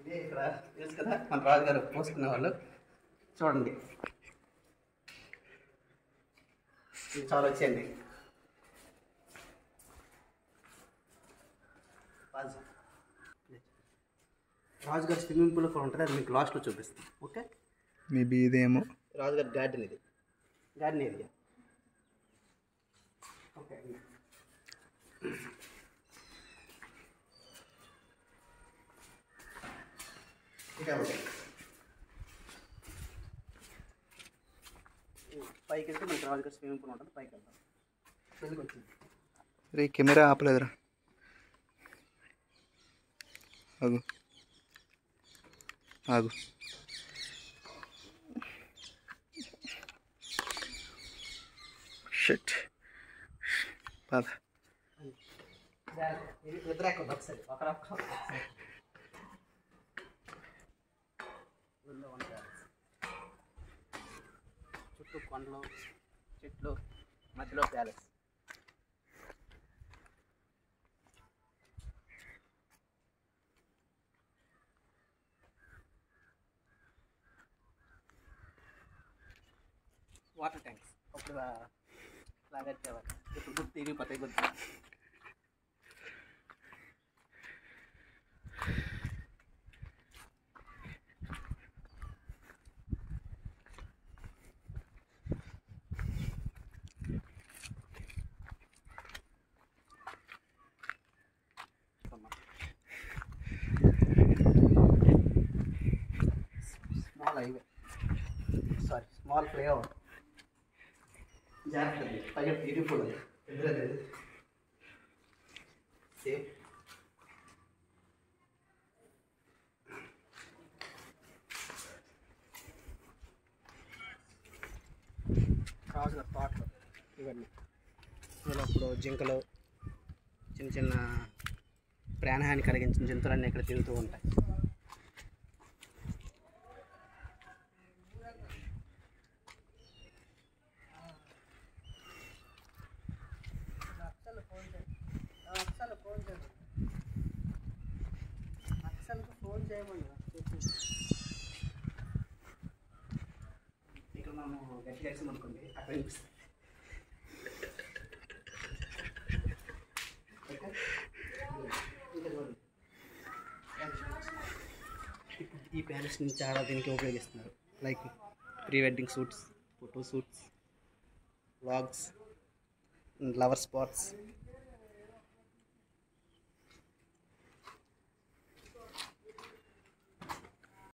ఇదే ఇక్కడ తెలుసు కదా మన రాజుగారు పోసుకునే వాళ్ళు చూడండి ఇది చాలా వచ్చేయండి రాజు రాజుగారి స్విమ్మింగ్ పూల్ కూడా ఉంటుంది అది మీకు లాస్ట్లో చూపిస్తాను ఓకే మేబీ ఇదేమో రాజుగారి గార్డెన్ ఇది గార్డెన్ ఏరియా ఓకే ఇదే ఒకటి. పైకి వెళ్తే మనకి రాజుగారి స్విమ్మింగ్ పూల్ ఉంటుంది పైకి వెళ్తాం కిందకి వచ్చింది రే కెమెరా ఆపలేదురా ఆగు ఆగు షట్ పద ఇది ఇద్దరు ఎక్కడ ఒకసారి ఒకరు ఒకసారి ఊళ్ళో ఉన్న ప్యాలెస్. చుట్టూ కొండలు చెట్లు మధ్యలో ప్యాలెస్ వాటర్ ట్యాంక్స్ అప్పుడు లాగట్టేవారు ఇప్పుడు గుర్తు తిరిగిపోతాయి గుర్తు small highway sorry small flyover జాగ్రత్త పైగా బ్యూటిఫుల్ ఎదురలేదు సేఫ్ రాజుగారి తోటలు ఇవన్నీ ఇందులో ఇప్పుడు జింకలు చిన్న చిన్న ప్రాణహాని కలిగించిన జంతువులన్నీ ఇక్కడ తిరుగుతూ ఉంటాయి ఫోన్ చేయమని ఇక్కడ మనం గట్టిగా వేసాం అనుకోండి అక్కడ వినిపిస్తుంది ఓకే? ఇంకా చూడండి. ఇప్పుడు ఈ ప్యాలెస్ని చాలా దీనికి ఉపయోగిస్తున్నారు like pre wedding shoots photo shoots vlogs lover spots